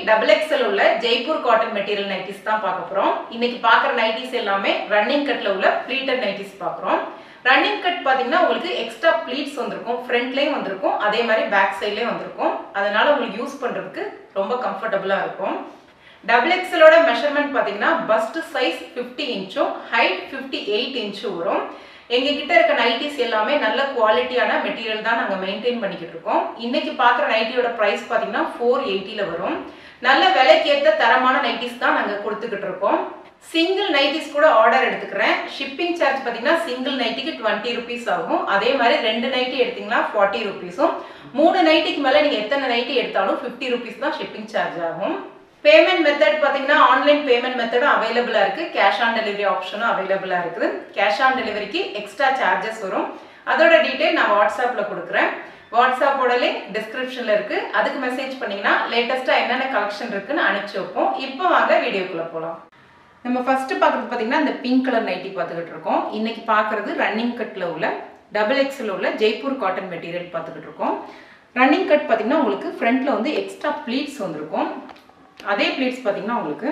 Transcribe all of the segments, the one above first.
double XL உள்ள Jaipur cotton material nighties தான் பார்க்க போறோம் இன்னைக்கு பார்க்குற நைட்டிஸ் எல்லாமே ரன்னிங் கட்ல உள்ள ப்ளீட்டட் நைட்டிஸ் பார்க்குறோம் ரன்னிங் கட் பார்த்தீங்கன்னா உங்களுக்கு எக்ஸ்ட்ரா ப்ளீட்ஸ் வந்திருக்கும் ஃப்ரண்ட்லேயும் வந்திருக்கும் அதே மாதிரி பேக் சைட்லேயும் வந்திருக்கும் அதனால உங்களுக்கு யூஸ் பண்ணுறதுக்கு ரொம்ப கம்ஃபர்டபுளாக இருக்கும் டபுள் எக்ஸலோட மெஷர்மெண்ட் பார்த்தீங்கன்னா பஸ்ட் சைஸ் ஃபிஃப்டி இன்ச்சும் ஹைட் ஃபிஃப்டி எயிட் இன்ச்சும் வரும் எங்ககிட்ட இருக்க நைட்டிஸ் எல்லாமே நல்ல குவாலிட்டியான மெட்டீரியல் தான் நாங்கள் மெயின்டைன் பண்ணிக்கிட்டு இருக்கோம் இன்னைக்கு பார்க்குற நைட்டியோட ப்ரைஸ் பார்த்தீங்கன்னா ஃபோர் எயிட்டியில் வரும் நல்ல விலைக்கேற்ற தரமான நைட்டிஸ் தான் நாங்கள் கொடுத்துக்கிட்டு இருக்கோம் சிங்கிள் நைட்டிஸ் கூட ஆர்டர் எடுத்துக்கிறேன் ஷிப்பிங் சார்ஜ் பார்த்தீங்கன்னா சிங்கிள் நைட்டிக்கு டுவெண்ட்டி ருபீஸ் ஆகும் அதே மாதிரி ரெண்டு நைட்டி எடுத்தீங்கன்னா ஃபார்ட்டி ருபீஸும் மூணு நைட்டிக்கு மேலே நீங்கள் எத்தனை நைட்டி எடுத்தாலும் ஃபிஃப்டி ருபீஸ் தான் ஷிப்பிங் சார்ஜ் ஆகும் பேமெண்ட் மெத்தட் பார்த்தீங்கன்னா ஆன்லைன் பேமெண்ட் மெத்தடும் அவைலபிளாக இருக்குது கேஷ் ஆன் டெலிவரி ஆப்ஷனும் அவைலபிளாக இருக்குது கேஷ் ஆன் டெலிவரிக்கு எக்ஸ்ட்ரா சார்ஜஸ் வரும் அதோட டீட்டெயில் நான் வாட்ஸ்அப்பில் கொடுக்குறேன் வாட்ஸ்அப்போட லிங்க் டிஸ்கிரிப்ஷனில் இருக்குது அதுக்கு மெசேஜ் பண்ணிங்கன்னா லேட்டஸ்ட்டாக என்னென்ன கலெக்ஷன் இருக்குன்னு அனுப்பிச்சி வைப்போம் இப்போ வாங்க வீடியோக்குள்ளே போகலாம் நம்ம ஃபர்ஸ்ட் பார்க்குறது பார்த்தீங்கன்னா இந்த பிங்க் கலர் நைட்டி பார்த்துக்கிட்டு இருக்கோம் இன்னைக்கு பார்க்குறது ரன்னிங் கட்டில் உள்ள டபுள் எக்ஸில் உள்ள ஜெய்ப்பூர் காட்டன் மெட்டீரியல் பார்த்துக்கிட்டு இருக்கோம் ரன்னிங் கட் பார்த்தீங்கன்னா உங்களுக்கு ஃப்ரண்ட்டில் வந்து எக்ஸ்ட்ரா ப்ளீட்ஸ் வந்திருக்கும் அதே ப்ளீட்ஸ் பார்த்தீங்கன்னா உங்களுக்கு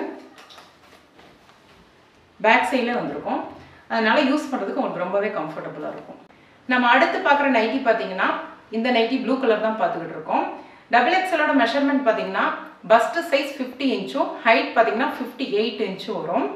பேக் சைடில் வந்திருக்கும் அதனால யூஸ் பண்ணுறதுக்கு உங்களுக்கு ரொம்பவே கம்ஃபர்டபுளாக இருக்கும் நம்ம அடுத்து பார்க்குற நைட்டி பார்த்தீங்கன்னா இந்த நைட்டி ப்ளூ கலர் தான் பார்த்துக்கிட்டு இருக்கோம் டபுள் எக்ஸலோட மெஷர்மெண்ட் பார்த்தீங்கன்னா பஸ்ட் சைஸ் ஃபிஃப்டி இன்ச்சும் ஹைட் பார்த்தீங்கன்னா ஃபிஃப்டி எயிட் இன்ச்சும் வரும்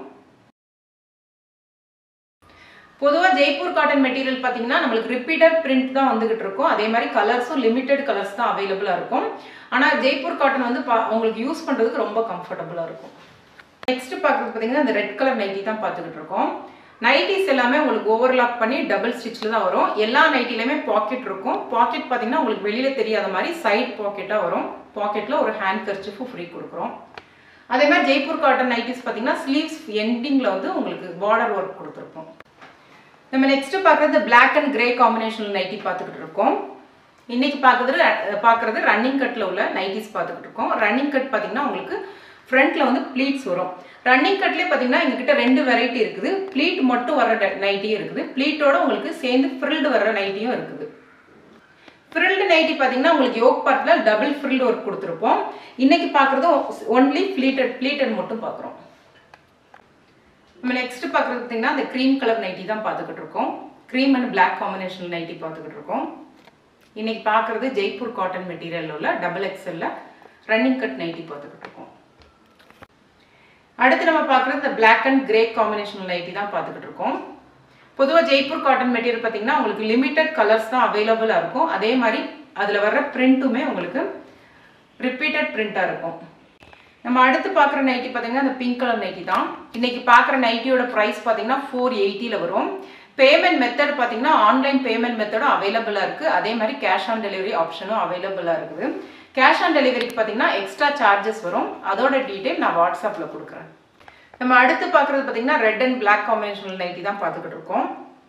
பொதுவாக ஜெய்ப்பூர் காட்டன் மெட்டீரியல் பார்த்தீங்கன்னா நம்மளுக்கு ரிப்பீட்டட் பிரிண்ட் தான் வந்துகிட்டு இருக்கும் அதே மாதிரி கலர்ஸும் லிமிட்டெட் கலர்ஸ் தான் அவைலபிளாக இருக்கும் ஆனால் ஜெய்ப்பூர் காட்டன் வந்து பா உங்களுக்கு யூஸ் பண்ணுறதுக்கு ரொம்ப கம்ஃபர்டபுளாக இருக்கும் நெக்ஸ்ட் பார்க்குறது பார்த்தீங்கன்னா இந்த ரெட் கலர் நைட்டி தான் பார்த்துக்கிட்டு இருக்கோம் நைட்டிஸ் எல்லாமே உங்களுக்கு ஓவர்லாக் பண்ணி டபுள் ஸ்டிச்சில் தான் வரும் எல்லா நைட்டிலையுமே பாக்கெட் இருக்கும் பாக்கெட் பார்த்தீங்கன்னா உங்களுக்கு வெளியில் தெரியாத மாதிரி சைட் பாக்கெட்டாக வரும் பாக்கெட்டில் ஒரு ஹேண்ட் கர்ச்சிஃபும் ஃப்ரீ கொடுக்குறோம் அதே மாதிரி ஜெய்ப்பூர் காட்டன் நைட்டிஸ் பார்த்தீங்கன்னா ஸ்லீவ்ஸ் எண்டிங்கில் வந்து உங்களுக்கு பார்டர் ஒர்க் கொடுத்துருப்போம் நம்ம நெக்ஸ்ட் பார்க்குறது black and grey combination nightie பார்த்துக்கிட்டு இருக்கோம் இன்னைக்கு பார்க்குறது பார்க்குறது ரன்னிங் கட்டில் உள்ள நைட்டிஸ் பார்த்துக்கிட்டு இருக்கோம் ரன்னிங் கட் பார்த்தீங்கன்னா உங்களுக்கு ஃப்ரண்ட்டில் வந்து ப்ளீட்ஸ் வரும் ரன்னிங் கட்லேயே பார்த்தீங்கன்னா எங்ககிட்ட ரெண்டு வெரைட்டி இருக்குது ப்ளீட் மட்டும் வர நைட்டியும் இருக்குது ப்ளீட்டோட உங்களுக்கு சேர்ந்து ஃப்ரில்டு வர்ற நைட்டியும் இருக்குது ஃப்ரில்டு நைட்டி பார்த்தீங்கன்னா உங்களுக்கு யோக் பார்ட்டில் டபுள் ஃப்ரில்டு ஒர்க் கொடுத்துருப்போம் இன்னைக்கு பார்க்குறது ஒன்லி ப்ளீட்டட் ப்ளீட்டட் மட்டும் பார்க்குறோம் நம்ம நெக்ஸ்ட் பார்க்குறது பார்த்தீங்கன்னா அந்த க்ரீம் கலர் நைட்டி தான் பார்த்துக்கிட்டு இருக்கோம் cream and black combination nightie பார்த்துக்கிட்டு இருக்கோம் இன்னைக்கு பார்க்குறது ஜெய்ப்பூர் காட்டன் மெட்டீரியல் உள்ள டபுள் எக்ஸ்எல்ல ரன்னிங் கட் நைட்டி பார்த்துக்கிட்டு இருக்கோம் அடுத்து நம்ம பார்க்குறது இந்த black and grey combination nightie தான் பார்த்துக்கிட்டு இருக்கோம் பொதுவாக ஜெய்ப்பூர் காட்டன் மெட்டீரியல் பார்த்தீங்கன்னா உங்களுக்கு லிமிட்டட் கலர்ஸ் தான் அவைலபிளாக இருக்கும் அதே மாதிரி அதில் வர்ற பிரிண்ட்டுமே உங்களுக்கு ரிப்பீட்டட் பிரிண்ட்டாக இருக்கும் நம்ம அடுத்து பார்க்குற நைட்டி பார்த்தீங்கன்னா இந்த பிங்க் கலர் நைட்டி தான் இன்னைக்கு பார்க்குற நைட்டியோட ப்ரைஸ் பார்த்தீங்கன்னா ஃபோர் எயிட்டியில் வரும் பேமெண்ட் மெத்தட் பார்த்தீங்கன்னா ஆன்லைன் பேமெண்ட் மெத்தடும் அவைலபிளாக இருக்குது அதே மாதிரி கேஷ் ஆன் டெலிவரி ஆப்ஷனும் அவைலபிளாக இருக்குது கேஷ் ஆன் டெலிவரிக்கு பார்த்தீங்கன்னா எக்ஸ்ட்ரா சார்ஜஸ் வரும் அதோட டீட்டெயில் நான் வாட்ஸ்அப்பில் கொடுக்குறேன் நம்ம அடுத்து பார்க்குறது பார்த்தீங்கன்னா red and black combination nightie தான் பார்த்துக்கிட்டு இருக்கோம்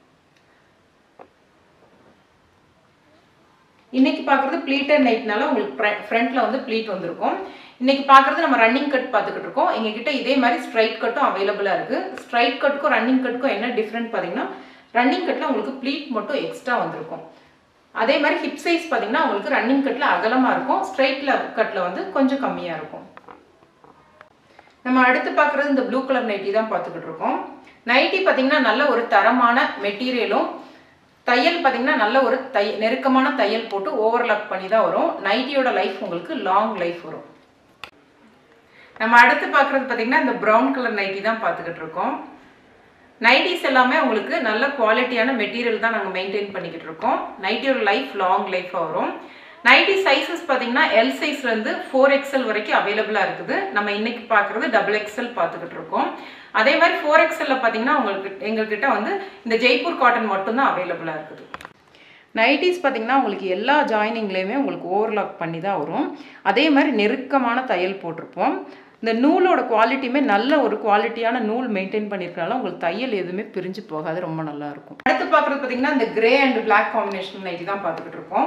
இன்னைக்கு பார்க்குறது ப்ளீட்டர் நைட்னால உங்களுக்கு ஃப்ரண்ட்டில் வந்து ப்ளீட் வந்திருக்கும் இன்னைக்கு பார்க்குறது நம்ம ரன்னிங் கட் பார்த்துக்கிட்டு இருக்கோம் எங்ககிட்ட இதே மாதிரி ஸ்ட்ரைட் கட்டும் அவைலபிளாக இருக்குது ஸ்ட்ரைட் கட்டுக்கும் ரன்னிங் கட்டுக்கும் என்ன டிஃப்ரெண்ட் பார்த்தீங்கன்னா ரன்னிங் கட்டில் உங்களுக்கு ப்ளீட் மட்டும் எக்ஸ்ட்ரா வந்திருக்கும் அதே மாதிரி ஹிப் சைஸ் பார்த்தீங்கன்னா உங்களுக்கு ரன்னிங் கட்டில் அகலமாக இருக்கும் ஸ்ட்ரைட்டில் கட்டில் வந்து கொஞ்சம் கம்மியாக இருக்கும் நம்ம அடுத்து பார்க்குறது இந்த ப்ளூ கலர் நைட்டி தான் பார்த்துக்கிட்டு இருக்கோம் நைட்டி பார்த்தீங்கன்னா நல்ல ஒரு தரமான மெட்டீரியலும் தையல் பார்த்தீங்கன்னா நல்ல ஒரு தை நெருக்கமான தையல் போட்டு ஓவர்லாக் பண்ணி தான் வரும் நைட்டியோட லைஃப் உங்களுக்கு லாங் லைஃப் வரும் நம்ம அடுத்து பார்க்குறது பார்த்தீங்கன்னா இந்த ப்ரௌன் கலர் நைட்டி தான் பார்த்துக்கிட்டு இருக்கோம் நைட்டிஸ் எல்லாமே உங்களுக்கு நல்ல குவாலிட்டியான மெட்டீரியல் தான் நாங்கள் மெயின்டைன் பண்ணிக்கிட்டு இருக்கோம் நைட்டியோட லைஃப் லாங் லைஃபாக வரும் நைட்டி சைஸஸ் பார்த்தீங்கன்னா எல் சைஸ்லேருந்து ஃபோர் எக்ஸ்எல் வரைக்கும் அவைலபிளாக இருக்குது நம்ம இன்னைக்கு பார்க்குறது டபுள் எக்ஸ்எல் பார்த்துக்கிட்டு இருக்கோம் அதே மாதிரி ஃபோர் எக்ஸ்எல்ல பார்த்தீங்கன்னா உங்களுக்கு எங்ககிட்ட வந்து இந்த ஜெய்ப்பூர் காட்டன் மட்டும்தான் அவைலபிளாக இருக்குது நைட்டிஸ் பார்த்தீங்கன்னா உங்களுக்கு எல்லா ஜாயினிங்லேயுமே உங்களுக்கு ஓவர்லாக் பண்ணி தான் வரும் அதே மாதிரி நெருக்கமான தையல் போட்டிருப்போம் இந்த நூலோட குவாலிட்டியுமே நல்ல ஒரு குவாலிட்டியான நூல் மெயின்டைன் பண்ணியிருக்கனால உங்களுக்கு தையல் எதுவுமே பிரிஞ்சு போகாது ரொம்ப நல்லா இருக்கும் அடுத்து பார்க்குறது பார்த்தீங்கன்னா இந்த grey and black combination nightie தான் பார்த்துக்கிட்டு இருக்கோம்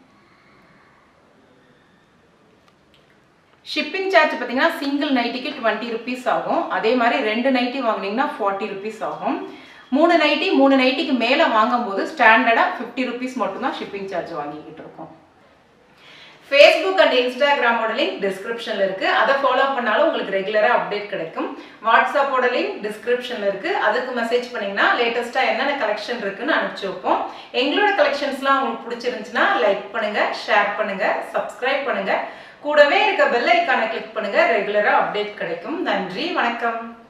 ஷிப்பிங் சார்ஜ் பார்த்தீங்கன்னா சிங்கிள் நைட்டிக்கு டுவெண்ட்டி ருபீஸ் ஆகும் அதே மாதிரி ரெண்டு நைட்டி வாங்கினீங்கன்னா ஃபார்ட்டி ருபீஸ் ஆகும் மூணு நைட்டி மூணு நைட்டிக்கு மேலே வாங்கும்போது ஸ்டாண்டர்டாக ஃபிஃப்டி ருபீஸ் மட்டும்தான் ஷிப்பிங் சார்ஜ் வாங்கிக்கிட்டு இருக்கோம் ஃபேஸ்புக் அண்ட் இன்ஸ்டாகிராமோட லிங்க் டிஸ்கிரிப்ஷன்ல இருக்கு அதை ஃபாலோ பண்ணாலும் உங்களுக்கு ரெகுலரா அப்டேட் கிடைக்கும் வாட்ஸ்அப்போட லிங்க் டிஸ்கிரிப்ஷன்ல இருக்கு அதுக்கு மெசேஜ் பண்ணீங்கன்னா லேட்டஸ்டா என்னென்ன கலெக்ஷன் இருக்குன்னு அனுப்பிச்சு வைப்போம் எங்களோட கலெக்ஷன்ஸ்லாம் உங்களுக்கு பிடிச்சிருந்துச்சுன்னா லைக் பண்ணுங்க ஷேர் பண்ணுங்க சப்ஸ்கிரைப் பண்ணுங்க கூடவே இருக்க பெல் ஐக்கானை கிளிக் பண்ணுங்க ரெகுலரா அப்டேட் கிடைக்கும் நன்றி வணக்கம்